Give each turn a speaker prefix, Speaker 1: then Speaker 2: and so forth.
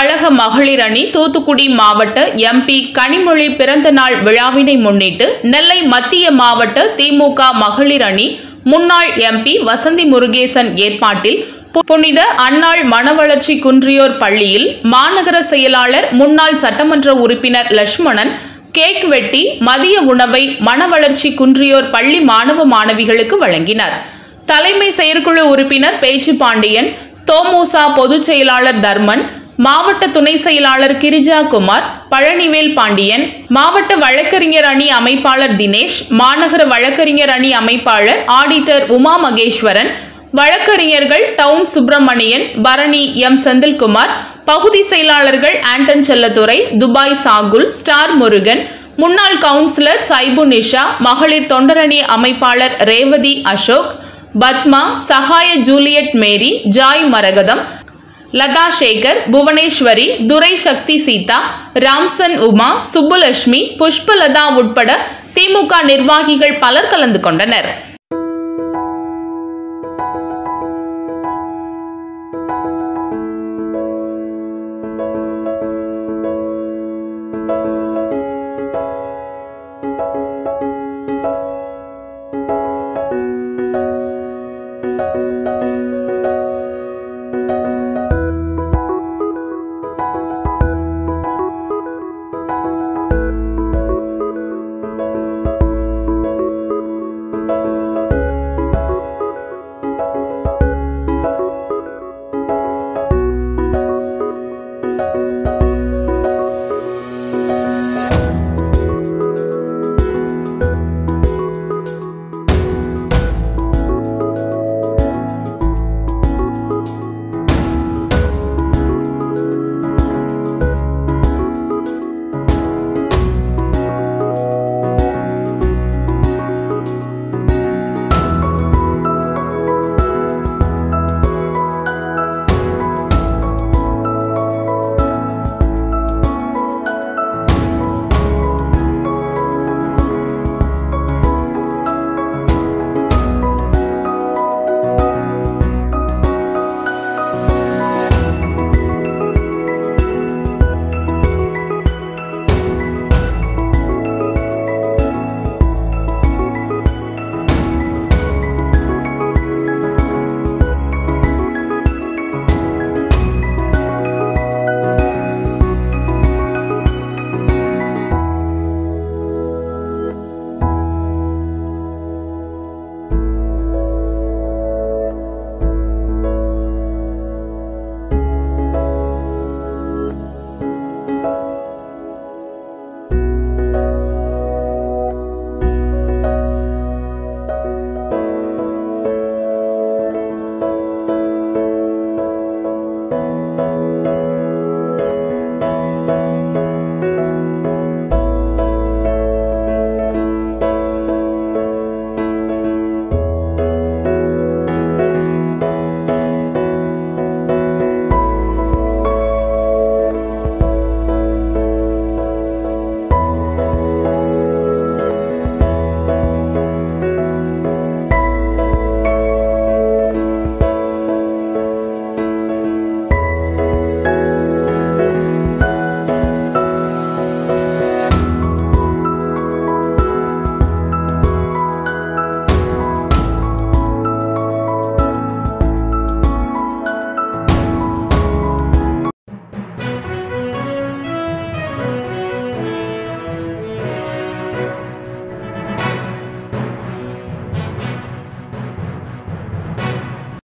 Speaker 1: கழக மகளிர் அணி தூத்துக்குடி மாவட்ட எம்பி கனிமொழி பிறந்த நாள் விழாவினை முன்னிட்டு நெல்லை மத்திய மாவட்ட திமுக மகளிர் அணி முன்னாள் எம்பி வசந்தி முருகேசன் ஏற்பாட்டில் பு- புனித அன்னாள் மனவளர்ச்சி குன்றியோர் பள்ளியில் மாநகர செயலாளர் முன்னாள் சட்டமன்ற உறுப்பினர் லட்சுமணன் கேக் வெட்டி மதிய உணவை மனவளர்ச்சி குன்றியோர் பள்ளி மாணவ மாணவிகளுக்கு வழங்கினர் தலைமை செயற்குழு உறுப்பினர் பேச்சு பாண்டியன் தோமோசா பொதுச் செயலாளர் தர்மன் மாவட்ட துணை செயலாளர் கிரிஜா குமார் பழனிவேல் பாண்டியன் மாவட்ட வழக்கறிஞர் அணி அமைப்பாளர் தினேஷ் மாநகர வழக்கறிஞர் அணி அமைப்பாளர் ஆடிட்டர் உமா மகேஸ்வரன் வழக்கறிஞர்கள் டவுன் சுப்பிரமணியன் பரணி எம் செந்தில்குமார் பகுதி செயலாளர்கள் Anton Chellathurai Dubai Shahul star Murugan முன்னாள் கவுன்சிலர் சைபு நிஷா மகளிர் தொண்டரணி அமைப்பாளர் Revathi Ashok Padma Sagaya Juliet Mary Joy Maragatham Latha Sekar Bhuvaneswari Durai Sakthi Seetha Ramson Uma Subbulakshmi Pushpalatha உட்பட திமுக நிர்வாகிகள் பலர் கலந்து கொண்டனர்